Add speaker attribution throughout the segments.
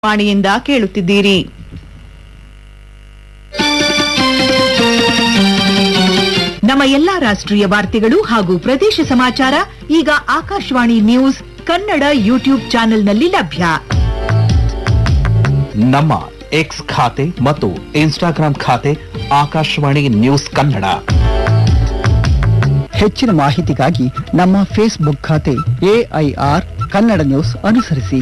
Speaker 1: ವಾಣಿಯಿಂದ ಕೇಳುತ್ತಿದ್ದೀರಿ ನಮ್ಮ ಎಲ್ಲಾ ರಾಷ್ಟ್ರೀಯ ವಾರ್ತೆಗಳು ಹಾಗೂ ಪ್ರದೇಶ ಸಮಾಚಾರ ಈಗ ಆಕಾಶವಾಣಿ ನ್ಯೂಸ್ ಕನ್ನಡ ಯೂಟ್ಯೂಬ್ ಚಾನೆಲ್ನಲ್ಲಿ ಲಭ್ಯ
Speaker 2: ನಮ್ಮ ಎಕ್ಸ್ ಖಾತೆ ಮತ್ತು ಇನ್ಸ್ಟಾಗ್ರಾಂ ಖಾತೆ ಆಕಾಶವಾಣಿ ನ್ಯೂಸ್ ಕನ್ನಡ
Speaker 3: ಹೆಚ್ಚಿನ ಮಾಹಿತಿಗಾಗಿ ನಮ್ಮ ಫೇಸ್ಬುಕ್ ಖಾತೆ ಎಐಆರ್ ಕನ್ನಡ ನ್ಯೂಸ್ ಅನುಸರಿಸಿ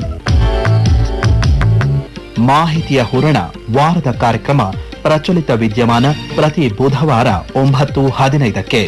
Speaker 2: ಮಾಹಿತಿಯ ಹೂರಣ ವಾರದ ಕಾರ್ಯಕ್ರಮ ಪ್ರಚಲಿತ ವಿದ್ಯಮಾನ ಪ್ರತಿ ಬುಧವಾರ ಒಂಬತ್ತು ಹದಿನೈದಕ್ಕೆ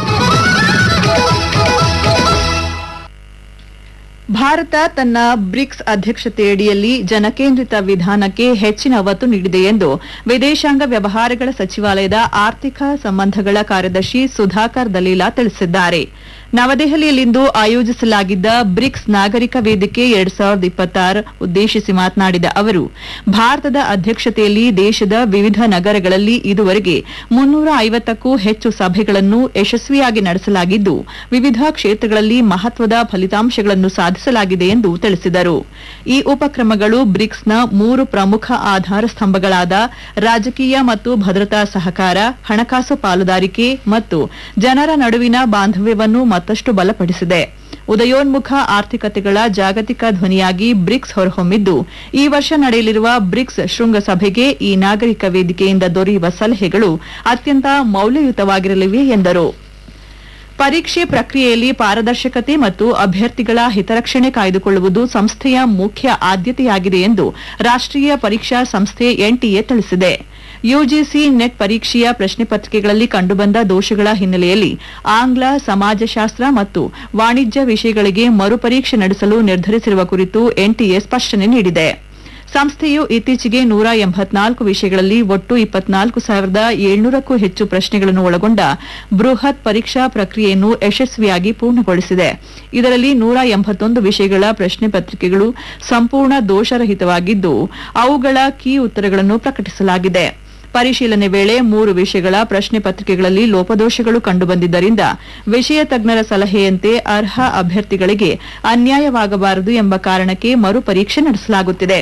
Speaker 1: ಭಾರತ ತನ್ನ ಬ್ರಿಕ್ಸ್ ಅಧ್ಯಕ್ಷತೆಯಡಿಯಲ್ಲಿ ಜನಕೇಂದ್ರಿತ ವಿಧಾನಕ್ಕೆ ಹೆಚ್ಚಿನ ಒತ್ತು ನೀಡಿದೆ ಎಂದು ವಿದೇಶಾಂಗ ವ್ಯವಹಾರಗಳ ಸಚಿವಾಲಯದ ಆರ್ಥಿಕ ಸಂಬಂಧಗಳ ಕಾರ್ಯದರ್ಶಿ ಸುಧಾಕರ್ ದಲೀಲಾ ತಿಳಿಸಿದ್ದಾರೆ ನವದೆಹಲಿಯಲ್ಲಿಂದು ಆಯೋಜಿಸಲಾಗಿದ್ದ ಬ್ರಿಕ್ಸ್ ನಾಗರಿಕ ವೇದಿಕೆ ಎರಡ್ ಸಾವಿರದ ಇಪ್ಪತ್ತಾರು ಉದ್ದೇಶಿಸಿ ಮಾತನಾಡಿದ ಅವರು ಭಾರತದ ಅಧ್ಯಕ್ಷತೆಯಲ್ಲಿ ದೇಶದ ವಿವಿಧ ನಗರಗಳಲ್ಲಿ ಇದುವರೆಗೆ ಮುನ್ನೂರ ಐವತ್ತಕ್ಕೂ ಹೆಚ್ಚು ಸಭೆಗಳನ್ನು ಯಶಸ್ವಿಯಾಗಿ ನಡೆಸಲಾಗಿದ್ದು ವಿವಿಧ ಕ್ಷೇತ್ರಗಳಲ್ಲಿ ಮಹತ್ವದ ಫಲಿತಾಂಶಗಳನ್ನು ಸಾಧಿಸಲಾಗಿದೆ ಎಂದು ತಿಳಿಸಿದರು ಈ ಉಪಕ್ರಮಗಳು ಬ್ರಿಕ್ಸ್ನ ಮೂರು ಪ್ರಮುಖ ಆಧಾರ ಸ್ತಂಭಗಳಾದ ರಾಜಕೀಯ ಮತ್ತು ಭದ್ರತಾ ಸಹಕಾರ ಹಣಕಾಸು ಪಾಲುದಾರಿಕೆ ಮತ್ತು ಜನರ ನಡುವಿನ ಬಾಂಧವ್ಯವನ್ನು ಮತ್ತಷ್ಟು ಬಲಪಡಿಸಿದೆ ಉದಯೋನ್ಮುಖ ಆರ್ಥಿಕತೆಗಳ ಜಾಗತಿಕ ಧ್ವನಿಯಾಗಿ ಬ್ರಿಕ್ಸ್ ಹೊರಹೊಮ್ಮಿದ್ದು ಈ ವರ್ಷ ನಡೆಯಲಿರುವ ಬ್ರಿಕ್ಸ್ ಶೃಂಗಸಭೆಗೆ ಈ ನಾಗರಿಕ ವೇದಿಕೆಯಿಂದ ದೊರೆಯುವ ಸಲಹೆಗಳು ಅತ್ಯಂತ ಮೌಲ್ಯಯುತವಾಗಿರಲಿವೆ ಎಂದರು ಪರೀಕ್ಷೆ ಪ್ರಕ್ರಿಯೆಯಲ್ಲಿ ಪಾರದರ್ಶಕತೆ ಮತ್ತು ಅಭ್ಯರ್ಥಿಗಳ ಹಿತರಕ್ಷಣೆ ಕಾಯ್ದುಕೊಳ್ಳುವುದು ಸಂಸ್ಥೆಯ ಮುಖ್ಯ ಆದ್ಯತೆಯಾಗಿದೆ ಎಂದು ರಾಷ್ಟ್ರೀಯ ಪರೀಕ್ಷಾ ಸಂಸ್ಥೆ ಎನ್ಟಿಎ ತಿಳಿಸಿದೆ ಯುಜಿಸಿ ನೆಟ್ ಪರೀಕ್ಷೆಯ ಪ್ರಶ್ನೆ ಪತ್ರಿಕೆಗಳಲ್ಲಿ ಕಂಡುಬಂದ ದೋಷಗಳ ಹಿನ್ನೆಲೆಯಲ್ಲಿ ಆಂಗ್ಲ ಸಮಾಜಶಾಸ್ತ್ರ ಮತ್ತು ವಾಣಿಜ್ಯ ವಿಷಯಗಳಿಗೆ ಮರುಪರೀಕ್ಷೆ ನಡೆಸಲು ನಿರ್ಧರಿಸಿರುವ ಕುರಿತು ಎನ್ಟಿಎ ಸ್ಪಷ್ಟನೆ ನೀಡಿದೆ ಸಂಸ್ಥೆಯು ಇತ್ತೀಚೆಗೆ ನೂರ ಎಂಬತ್ನಾಲ್ಕು ವಿಷಯಗಳಲ್ಲಿ ಒಟ್ಟು ಇಪ್ಪತ್ನಾಲ್ಕು ಸಾವಿರದ ಏಳ್ನೂರಕ್ಕೂ ಹೆಚ್ಚು ಪ್ರಶ್ನೆಗಳನ್ನು ಒಳಗೊಂಡ ಬೃಹತ್ ಪರೀಕ್ಷಾ ಪ್ರಕ್ರಿಯೆಯನ್ನು ಯಶಸ್ವಿಯಾಗಿ ಪೂರ್ಣಗೊಳಿಸಿದೆ ಇದರಲ್ಲಿ ನೂರ ಎಂಬತ್ತೊಂದು ವಿಷಯಗಳ ಪ್ರಶ್ನೆ ಪತ್ರಿಕೆಗಳು ಸಂಪೂರ್ಣ ದೋಷರಹಿತವಾಗಿದ್ದು ಅವುಗಳ ಕೀ ಉತ್ತರಗಳನ್ನು ಪ್ರಕಟಿಸಲಾಗಿದೆ ಪರಿಶೀಲನೆ ವೇಳೆ ಮೂರು ವಿಷಯಗಳ ಪ್ರಶ್ನೆ ಪತ್ರಿಕೆಗಳಲ್ಲಿ ಲೋಪದೋಷಗಳು ಕಂಡುಬಂದಿದ್ದರಿಂದ ವಿಷಯ ತಜ್ಞರ ಸಲಹೆಯಂತೆ ಅರ್ಹ ಅಭ್ಯರ್ಥಿಗಳಿಗೆ ಅನ್ಯಾಯವಾಗಬಾರದು ಎಂಬ ಕಾರಣಕ್ಕೆ ಮರುಪರೀಕ್ಷೆ ನಡೆಸಲಾಗುತ್ತಿದೆ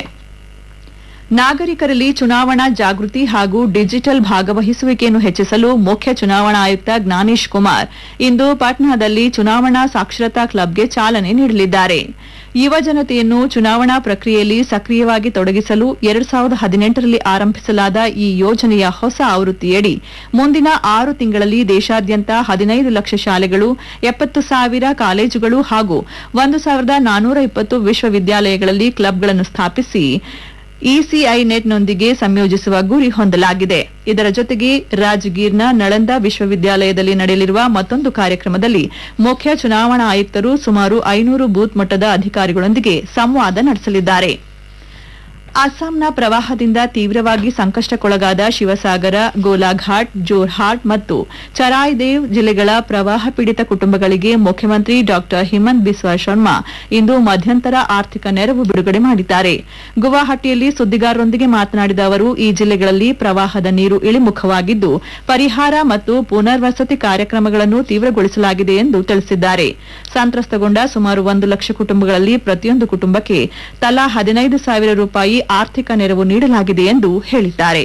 Speaker 1: ನಾಗರಿಕರಲ್ಲಿ ಚುನಾವಣಾ ಜಾಗೃತಿ ಹಾಗೂ ಡಿಜಿಟಲ್ ಭಾಗವಹಿಸುವಿಕೆಯನ್ನು ಹೆಚ್ಚಿಸಲು ಮುಖ್ಯ ಚುನಾವಣಾ ಆಯುಕ್ತ ಜ್ಞಾನೇಶ್ ಕುಮಾರ್ ಇಂದು ಪಾಟ್ನಾದಲ್ಲಿ ಚುನಾವಣಾ ಸಾಕ್ಷರತಾ ಕ್ಲಬ್ಗೆ ಚಾಲನೆ ನೀಡಲಿದ್ದಾರೆ ಯುವ ಜನತೆಯನ್ನು ಚುನಾವಣಾ ಪ್ರಕ್ರಿಯೆಯಲ್ಲಿ ಸಕ್ರಿಯವಾಗಿ ತೊಡಗಿಸಲು ಎರಡ್ ಸಾವಿರದ ಹದಿನೆಂಟರಲ್ಲಿ ಆರಂಭಿಸಲಾದ ಈ ಯೋಜನೆಯ ಹೊಸ ಆವೃತ್ತಿಯಡಿ ಮುಂದಿನ ಆರು ತಿಂಗಳಲ್ಲಿ ದೇಶಾದ್ಯಂತ ಹದಿನೈದು ಲಕ್ಷ ಶಾಲೆಗಳು ಎಪ್ಪತ್ತು ಸಾವಿರ ಕಾಲೇಜುಗಳು ಹಾಗೂ ಒಂದು ಸಾವಿರದ ನಾನೂರ ಇಪ್ಪತ್ತು ವಿಶ್ವವಿದ್ಯಾಲಯಗಳಲ್ಲಿ ಕ್ಲಬ್ಗಳನ್ನು ಸ್ಥಾಪಿಸಿ ಇಸಿಐ ನೆಟ್ನೊಂದಿಗೆ ಸಂಯೋಜಿಸುವ ಗುರಿ ಹೊಂದಲಾಗಿದೆ ಇದರ ಜೊತೆಗೆ ರಾಜಗೀರ್ನ ನಳಂದ ವಿಶ್ವವಿದ್ಯಾಲಯದಲ್ಲಿ ನಡೆಯಲಿರುವ ಮತ್ತೊಂದು ಕಾರ್ಯಕ್ರಮದಲ್ಲಿ ಮುಖ್ಯ ಚುನಾವಣಾ ಆಯುಕ್ತರು ಸುಮಾರು ಐನೂರು ಬೂತ್ ಮಟ್ಟದ ಅಧಿಕಾರಿಗಳೊಂದಿಗೆ ಸಂವಾದ ನಡೆಸಲಿದ್ದಾರೆ ಅಸ್ಸಾಂನ ಪ್ರವಾಹದಿಂದ ತೀವ್ರವಾಗಿ ಸಂಕಷ್ಟಕ್ಕೊಳಗಾದ ಶಿವಸಾಗರ ಗೋಲಾಘಾಟ್ ಜೋರ್ಹಾಟ್ ಮತ್ತು ಚರಾಯ್ದೇವ್ ಜಿಲ್ಲೆಗಳ ಪ್ರವಾಹ ಪೀಡಿತ ಕುಟುಂಬಗಳಿಗೆ ಮುಖ್ಯಮಂತ್ರಿ ಡಾ ಹಿಮಂತ್ ಬಿಸ್ವಾ ಶರ್ಮಾ ಇಂದು ಮಧ್ಯಂತರ ಆರ್ಥಿಕ ನೆರವು ಬಿಡುಗಡೆ ಮಾಡಿದ್ದಾರೆ ಗುವಾಹಟಿಯಲ್ಲಿ ಸುದ್ದಿಗಾರರೊಂದಿಗೆ ಮಾತನಾಡಿದ ಅವರು ಈ ಜಿಲ್ಲೆಗಳಲ್ಲಿ ಪ್ರವಾಹದ ನೀರು ಇಳಿಮುಖವಾಗಿದ್ದು ಪರಿಹಾರ ಮತ್ತು ಪುನರ್ವಸತಿ ಕಾರ್ಯಕ್ರಮಗಳನ್ನು ತೀವ್ರಗೊಳಿಸಲಾಗಿದೆ ಎಂದು ತಿಳಿಸಿದ್ದಾರೆ ಸಂತ್ರಸ್ತಗೊಂಡ ಸುಮಾರು ಒಂದು ಲಕ್ಷ ಕುಟುಂಬಗಳಲ್ಲಿ ಪ್ರತಿಯೊಂದು ಕುಟುಂಬಕ್ಕೆ ತಲಾ ಹದಿನೈದು ಸಾವಿರ ರೂಪಾಯಿ ಆರ್ಥಿಕ ನೆರವು ನೀಡಲಾಗಿದೆ ಎಂದು ಹೇಳಿದ್ದಾರೆ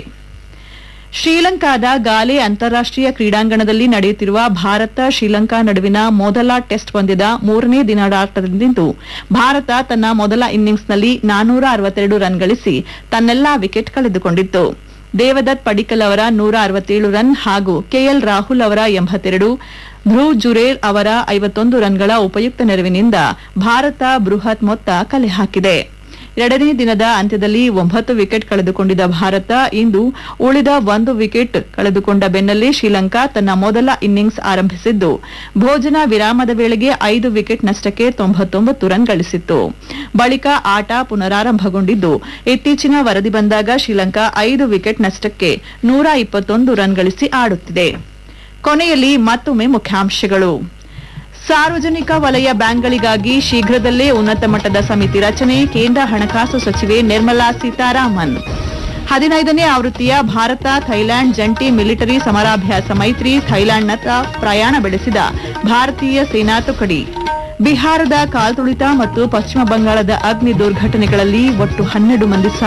Speaker 1: ಶ್ರೀಲಂಕಾದ ಗಾಲೆ ಅಂತಾರಾಷ್ಟೀಯ ಕ್ರೀಡಾಂಗಣದಲ್ಲಿ ನಡೆಯುತ್ತಿರುವ ಭಾರತ ಶ್ರೀಲಂಕಾ ನಡುವಿನ ಮೊದಲ ಟೆಸ್ಟ್ ಪಂದ್ಯದ ಮೂರನೇ ದಿನದಾಟದಿಂದು ಭಾರತ ತನ್ನ ಮೊದಲ ಇನ್ನಿಂಗ್ಸ್ನಲ್ಲಿ ನಾನೂರ ಅರವತ್ತೆರಡು ರನ್ ಗಳಿಸಿ ತನ್ನೆಲ್ಲಾ ವಿಕೆಟ್ ಕಳೆದುಕೊಂಡಿತ್ತು ದೇವದತ್ ಪಡಿಕಲ್ ಅವರ ನೂರ ಅರವತ್ತೇಳು ರನ್ ಹಾಗೂ ಕೆಎಲ್ ರಾಹುಲ್ ಅವರ ಎಂಬತ್ತೆರಡು ಧ್ರುವ್ ಜುರೇಲ್ ಅವರ ಐವತ್ತೊಂದು ರನ್ಗಳ ಉಪಯುಕ್ತ ನೆರವಿನಿಂದ ಭಾರತ ಬೃಹತ್ ಮೊತ್ತ ಕಲೆ ಹಾಕಿದೆ ಎರಡನೇ ದಿನದ ಅಂತ್ಯದಲ್ಲಿ ಒಂಬತ್ತು ವಿಕೆಟ್ ಕಳೆದುಕೊಂಡಿದ್ದ ಭಾರತ ಇಂದು ಉಳಿದ ಒಂದು ವಿಕೆಟ್ ಕಳೆದುಕೊಂಡ ಬೆನ್ನಲ್ಲೇ ಶ್ರೀಲಂಕಾ ತನ್ನ ಮೊದಲ ಇನ್ನಿಂಗ್ಸ್ ಆರಂಭಿಸಿದ್ದು ಭೋಜನ ವಿರಾಮದ ವೇಳೆಗೆ ಐದು ವಿಕೆಟ್ ನಷ್ಟಕ್ಕೆ ತೊಂಬತ್ತೊಂಬತ್ತು ರನ್ ಗಳಿಸಿತ್ತು ಬಳಿಕ ಆಟ ಪುನರಾರಂಭಗೊಂಡಿದ್ದು ಇತ್ತೀಚಿನ ವರದಿ ಬಂದಾಗ ಶ್ರೀಲಂಕಾ ಐದು ವಿಕೆಟ್ ನಷ್ಟಕ್ಕೆ ನೂರ ಇಪ್ಪತ್ತೊಂದು ರನ್ ಗಳಿಸಿ ಆಡುತ್ತಿದೆ ಕೊನೆಯಲ್ಲಿ ಮತ್ತೊಮ್ಮೆ ಮುಖ್ಯಾಂಶಗಳು ಸಾರ್ವಜನಿಕ ವಲಯ ಬ್ಯಾಂಕ್ಗಳಿಗಾಗಿ ಶೀಘ್ರದಲ್ಲೇ ಉನ್ನತ ಮಟ್ಟದ ಸಮಿತಿ ರಚನೆ ಕೇಂದ್ರ ಹಣಕಾಸು ಸಚಿವೆ ನಿರ್ಮಲಾ ಸೀತಾರಾಮನ್ ಹದಿನೈದನೇ ಆವೃತ್ತಿಯ ಭಾರತ ಥೈಲ್ಯಾಂಡ್ ಜಂಟಿ ಮಿಲಿಟರಿ ಸಮರಾಭ್ಯಾಸ ಮೈತ್ರಿ ಥೈಲ್ಯಾಂಡ್ನತ್ತ ಪ್ರಯಾಣ ಬೆಳೆಸಿದ ಭಾರತೀಯ ಸೇನಾ ತುಕಡಿ ಬಿಹಾರದ ಕಾಲ್ತುಳಿತ ಮತ್ತು ಪಶ್ಚಿಮ ಬಂಗಾಳದ ಅಗ್ನಿ ದುರ್ಘಟನೆಗಳಲ್ಲಿ ಒಟ್ಟು ಹನ್ನೆರಡು ಮಂದಿ